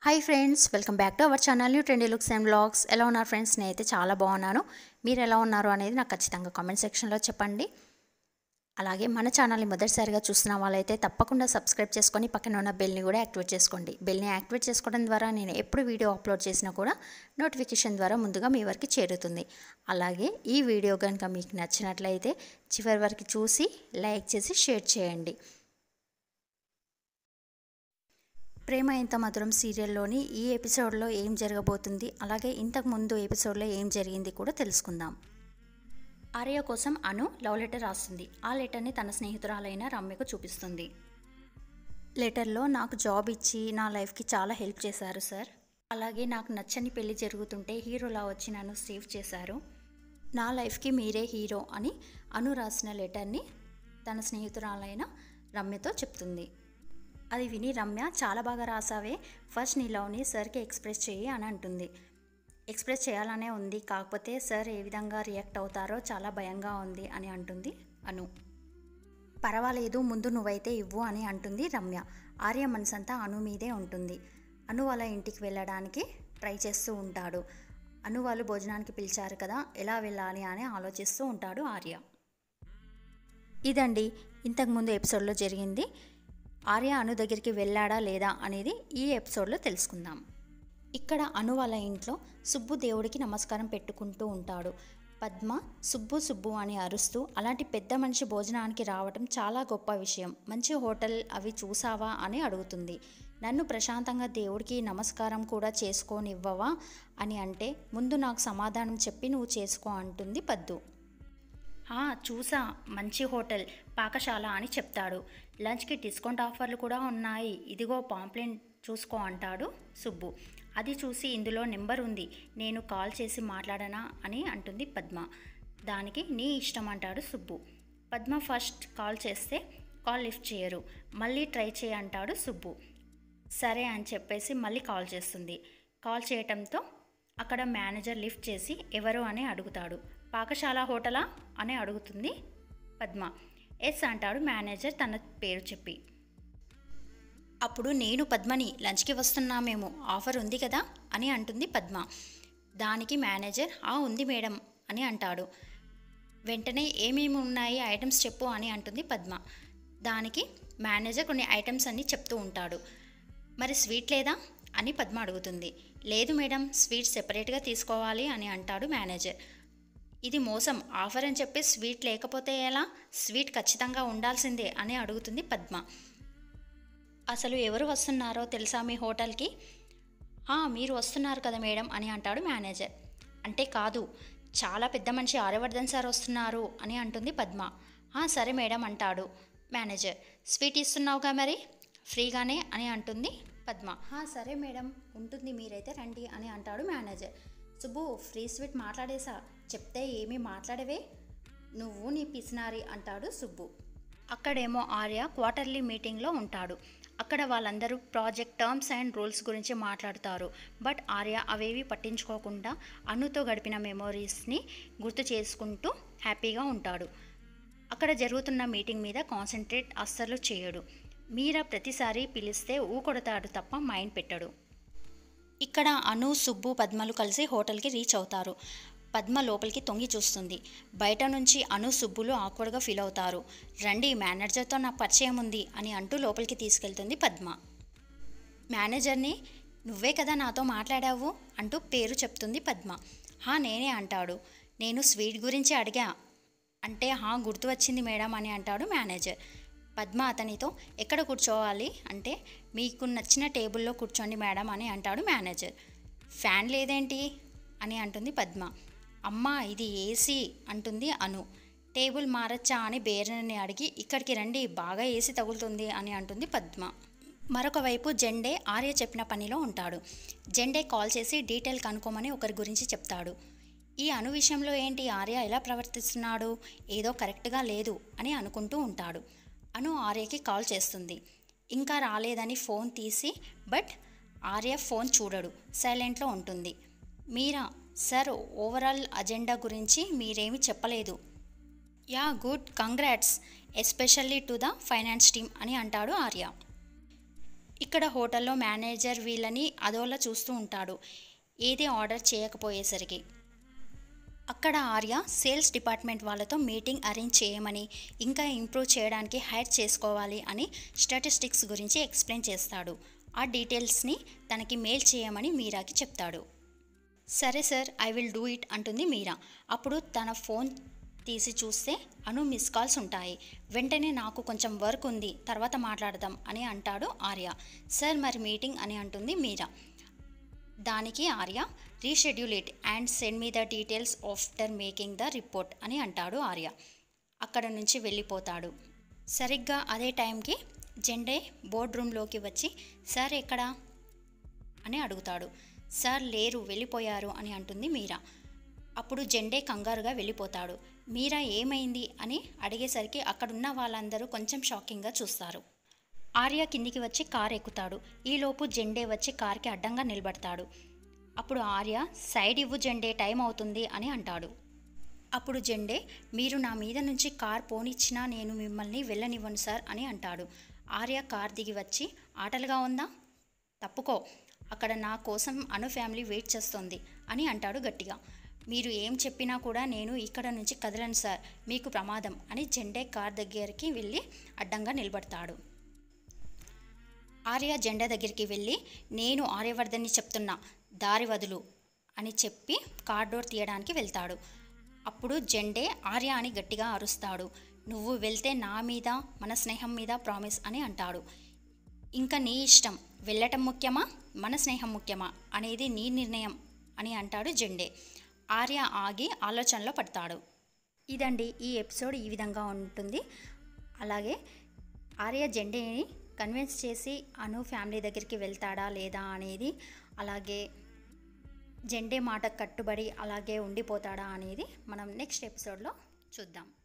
hi friends welcome back to our channel new trendy looks and blogs ఎలా ఉన్నారు friends నేనైతే చాలా బాగున్నాను మీరు ఎలా ఉన్నారు అనేది నాకు ఖచ్చితంగా కామెంట్ సెక్షన్లో చెప్పండి అలాగే మన ఛానల్ని మొదటిసారిగా చూస్తున్న వాళ్ళైతే తప్పకుండా సబ్స్క్రైబ్ చేసుకొని పక్కన ఉన్న బెల్ని కూడా యాక్టివేట్ చేసుకోండి బెల్ని యాక్టివేట్ చేసుకోవడం ద్వారా నేను ఎప్పుడు వీడియో అప్లోడ్ చేసినా కూడా నోటిఫికేషన్ ద్వారా ముందుగా మీ వరకు చేరుతుంది అలాగే ఈ వీడియో కనుక మీకు నచ్చినట్లయితే చివరి వరకు చూసి లైక్ చేసి షేర్ చేయండి ప్రేమ ఎంత మధురం సీరియల్లోని ఈ ఎపిసోడ్లో ఏం జరగబోతుంది అలాగే ఇంతకు ముందు ఎపిసోడ్లో ఏం జరిగింది కూడా తెలుసుకుందాం ఆర్య కోసం అను లవ్ లెటర్ రాస్తుంది ఆ లెటర్ని తన స్నేహితురాలైన రమ్యకు చూపిస్తుంది లెటర్లో నాకు జాబ్ ఇచ్చి నా లైఫ్కి చాలా హెల్ప్ చేశారు సార్ అలాగే నాకు నచ్చని పెళ్లి జరుగుతుంటే హీరోలా వచ్చి నన్ను సేవ్ చేశారు నా లైఫ్కి మీరే హీరో అని అను రాసిన లెటర్ని తన స్నేహితురాలైన రమ్యతో చెప్తుంది అది విని రమ్య చాలా బాగా రాసావే ఫస్ట్ నీ లవ్ని సార్కి ఎక్స్ప్రెస్ చెయ్యి అని అంటుంది ఎక్స్ప్రెస్ చేయాలనే ఉంది కాకపోతే సార్ ఏ విధంగా రియాక్ట్ అవుతారో చాలా భయంగా ఉంది అని అంటుంది అను పర్వాలేదు ముందు నువ్వైతే ఇవ్వు అని అంటుంది రమ్య ఆర్య మనసంతా అను మీదే ఉంటుంది అను వాళ్ళ ఇంటికి వెళ్ళడానికి ట్రై చేస్తూ ఉంటాడు అను వాళ్ళు భోజనానికి పిలిచారు కదా ఎలా వెళ్ళాలి అని ఆలోచిస్తూ ఉంటాడు ఆర్య ఇదండి ఇంతకుముందు ఎపిసోడ్లో జరిగింది ఆర్య అను దగ్గరికి వెళ్ళాడా లేదా అనేది ఈ ఎపిసోడ్లో తెలుసుకుందాం ఇక్కడ అను వాళ్ళ ఇంట్లో సుబ్బు దేవుడికి నమస్కారం పెట్టుకుంటూ ఉంటాడు పద్మ సుబ్బు సుబ్బు అని అరుస్తూ అలాంటి పెద్ద మనిషి భోజనానికి రావటం చాలా గొప్ప విషయం మంచి హోటల్ అవి చూసావా అని అడుగుతుంది నన్ను ప్రశాంతంగా దేవుడికి నమస్కారం కూడా చేసుకోనివ్వవా అని అంటే ముందు నాకు సమాధానం చెప్పి నువ్వు చేసుకో అంటుంది పద్దు "ఆ, చూసా మంచి హోటల్ పాకశాల అని చెప్తాడు లంచ్కి డిస్కౌంట్ ఆఫర్లు కూడా ఉన్నాయి ఇదిగో పాంప్లెంట్ చూసుకో అంటాడు సుబ్బు అది చూసి ఇందులో నెంబర్ ఉంది నేను కాల్ చేసి మాట్లాడనా అని అంటుంది పద్మ దానికి నీ ఇష్టం అంటాడు సుబ్బు పద్మ ఫస్ట్ కాల్ చేస్తే కాల్ లిఫ్ట్ చేయరు మళ్ళీ ట్రై చేయి అంటాడు సుబ్బు సరే అని చెప్పేసి మళ్ళీ కాల్ చేస్తుంది కాల్ చేయటంతో అక్కడ మేనేజర్ లిఫ్ట్ చేసి ఎవరు అని అడుగుతాడు పాకశాల హోటలా అని అడుగుతుంది పద్మ ఎస్ అంటాడు మేనేజర్ తన పేరు చెప్పి అప్పుడు నేను పద్మని లంచ్కి వస్తున్నామేమో ఆఫర్ ఉంది కదా అని అంటుంది పద్మ దానికి మేనేజర్ ఆ ఉంది మేడం అని అంటాడు వెంటనే ఏమేమి ఉన్నాయి ఐటమ్స్ చెప్పు అని అంటుంది పద్మ దానికి మేనేజర్ కొన్ని ఐటమ్స్ అన్నీ చెప్తూ ఉంటాడు మరి స్వీట్ లేదా అని పద్మ అడుగుతుంది లేదు మేడం స్వీట్ సెపరేట్గా తీసుకోవాలి అని అంటాడు మేనేజర్ ఇది మోసం ఆఫర్ అని చెప్పి స్వీట్ లేకపోతే ఎలా స్వీట్ ఖచ్చితంగా ఉండాల్సిందే అని అడుగుతుంది పద్మ అసలు ఎవరు వస్తున్నారో తెలుసా మీ హోటల్కి "ఆ, మీరు వస్తున్నారు కదా మేడం అని అంటాడు మేనేజర్ అంటే కాదు చాలా పెద్ద మనిషి ఆర్యవర్ధన్ సార్ వస్తున్నారు అని అంటుంది పద్మ "ఆ, సరే మేడం అంటాడు మేనేజర్ స్వీట్ ఇస్తున్నావుగా మరి ఫ్రీగానే అని అంటుంది పద్మ "ఆ, సరే మేడం ఉంటుంది మీరైతే రండి అని అంటాడు మేనేజర్ సుబ్బు ఫ్రీ స్వీట్ మాట్లాడేసా చెప్తే ఏమీ మాట్లాడవే నువ్వు నీ పిసినారి అంటాడు సుబ్బు అక్కడేమో ఆర్య క్వార్టర్లీ మీటింగ్లో ఉంటాడు అక్కడ వాళ్ళందరూ ప్రాజెక్ట్ టర్మ్స్ అండ్ రూల్స్ గురించి మాట్లాడుతారు బట్ ఆర్య అవేవి పట్టించుకోకుండా అనుతో గడిపిన మెమోరీస్ని గుర్తు చేసుకుంటూ హ్యాపీగా ఉంటాడు అక్కడ జరుగుతున్న మీటింగ్ మీద కాన్సన్ట్రేట్ అస్సలు చేయడు మీరా ప్రతిసారి పిలిస్తే ఊకొడతాడు తప్ప మైండ్ పెట్టడు ఇక్కడ అను సుబ్బు పద్మలు కలిసి హోటల్కి రీచ్ అవుతారు పద్మ లోపలికి తొంగి చూస్తుంది బయట నుంచి అను సుబ్బులు ఆక్వర్డ్గా ఫీల్ అవుతారు రండి మేనేజర్తో నా పరిచయం ఉంది అని అంటూ లోపలికి తీసుకెళ్తుంది పద్మ మేనేజర్ని నువ్వే కదా నాతో మాట్లాడావు అంటూ పేరు చెప్తుంది పద్మ హా నేనే అంటాడు నేను స్వీట్ గురించి అడిగా అంటే హా గుర్తు వచ్చింది మేడం అని అంటాడు మేనేజర్ పద్మ అతనితో ఎక్కడ కూర్చోవాలి అంటే మీకు నచ్చిన టేబుల్లో కూర్చోండి మేడం అని అంటాడు మేనేజర్ ఫ్యాన్ లేదేంటి అని అంటుంది పద్మ అమ్మ ఇది ఏసీ అంటుంది అను టేబుల్ మారచ్చా అని బేరని అడిగి ఇక్కడికి రండి బాగా ఏసీ తగులుతుంది అని అంటుంది పద్మ మరొక వైపు జెండే ఆర్య చెప్పిన పనిలో ఉంటాడు జెండే కాల్ చేసి డీటెయిల్ కనుక్కోమని ఒకరి గురించి చెప్తాడు ఈ అను విషయంలో ఏంటి ఆర్య ఎలా ప్రవర్తిస్తున్నాడు ఏదో కరెక్ట్గా లేదు అని అనుకుంటూ ఉంటాడు అను ఆర్యకి కాల్ చేస్తుంది ఇంకా రాలేదని ఫోన్ తీసి బట్ ఆర్య ఫోన్ చూడడు సైలెంట్లో ఉంటుంది మీరా సార్ ఓవరాల్ అజెండా గురించి మీరేమీ చెప్పలేదు yeah good congrats especially to the finance team అని అంటాడు ఆర్య ఇక్కడ హోటల్లో మేనేజర్ వీళ్ళని అదోలా చూస్తూ ఉంటాడు ఏది ఆర్డర్ చేయకపోయేసరికి అక్కడ ఆర్య సేల్స్ డిపార్ట్మెంట్ వాళ్ళతో మీటింగ్ అరేంజ్ చేయమని ఇంకా ఇంప్రూవ్ చేయడానికి హైర్ చేసుకోవాలి అని స్టాటిస్టిక్స్ గురించి ఎక్స్ప్లెయిన్ చేస్తాడు ఆ డీటెయిల్స్ని తనకి మెయిల్ చేయమని మీరాకి చెప్తాడు సరే sir I will do it అంటుంది మీరా అప్పుడు తన ఫోన్ తీసి చూస్తే అను మిస్ కాల్స్ ఉంటాయి వెంటనే నాకు కొంచెం వర్క్ ఉంది తర్వాత మాట్లాడదాం అని అంటాడు ఆర్య సార్ మరి మీటింగ్ అని అంటుంది మీరా దానికి Arya reschedule it and send me the details after making the report అని అంటాడు ఆర్య అక్కడ నుంచి వెళ్ళిపోతాడు సరిగ్గా అదే టైంకి జెండే బోర్డ్ రూమ్లోకి వచ్చి సార్ ఎక్కడా అని అడుగుతాడు సార్ లేరు వెళ్ళిపోయారు అని అంటుంది మీరా అప్పుడు జెండే కంగారుగా వెళ్ళిపోతాడు మీరా ఏమైంది అని అడిగేసరికి అక్కడున్న వాళ్ళందరూ కొంచెం షాకింగ్గా చూస్తారు ఆర్య కిందికి వచ్చి కార్ ఎక్కుతాడు ఈలోపు జెండే వచ్చి కార్కి అడ్డంగా నిలబడతాడు అప్పుడు ఆర్య సైడ్ ఇవ్వు జెండే టైం అవుతుంది అని అంటాడు అప్పుడు జెండే మీరు నా మీద నుంచి కార్ పోనిచ్చినా నేను మిమ్మల్ని వెళ్ళనివ్వను సార్ అని అంటాడు ఆర్య కార్ దిగి వచ్చి ఆటలుగా ఉందా తప్పుకో అక్కడ నా కోసం అను ఫ్యామిలీ వెయిట్ చేస్తోంది అని అంటాడు గట్టిగా మీరు ఏం చెప్పినా కూడా నేను ఇక్కడ నుంచి కదలను సార్ మీకు ప్రమాదం అని జెండే కార్ దగ్గరికి వెళ్ళి అడ్డంగా నిలబడతాడు ఆర్య జెండా దగ్గరికి వెళ్ళి నేను ఆర్యవర్ధన్ని చెప్తున్నా దారి వదులు అని చెప్పి కార్ డోర్ తీయడానికి వెళ్తాడు అప్పుడు జెండే ఆర్య అని గట్టిగా అరుస్తాడు నువ్వు వెళ్తే నా మీద మన స్నేహం మీద ప్రామిస్ అని అంటాడు ఇంకా నీ ఇష్టం వెళ్ళటం ముఖ్యమా మన స్నేహం ముఖ్యమా అనేది నీ నిర్ణయం అని అంటాడు జెండే ఆర్య ఆగి ఆలోచనలో పడతాడు ఇదండి ఈ ఎపిసోడ్ ఈ విధంగా ఉంటుంది అలాగే ఆర్య జెండేని కన్విన్స్ చేసి అను ఫ్యామిలీ దగ్గరికి వెళ్తాడా లేదా అనేది అలాగే జెండే మాట కట్టుబడి అలాగే ఉండిపోతాడా అనేది మనం నెక్స్ట్ ఎపిసోడ్లో చూద్దాం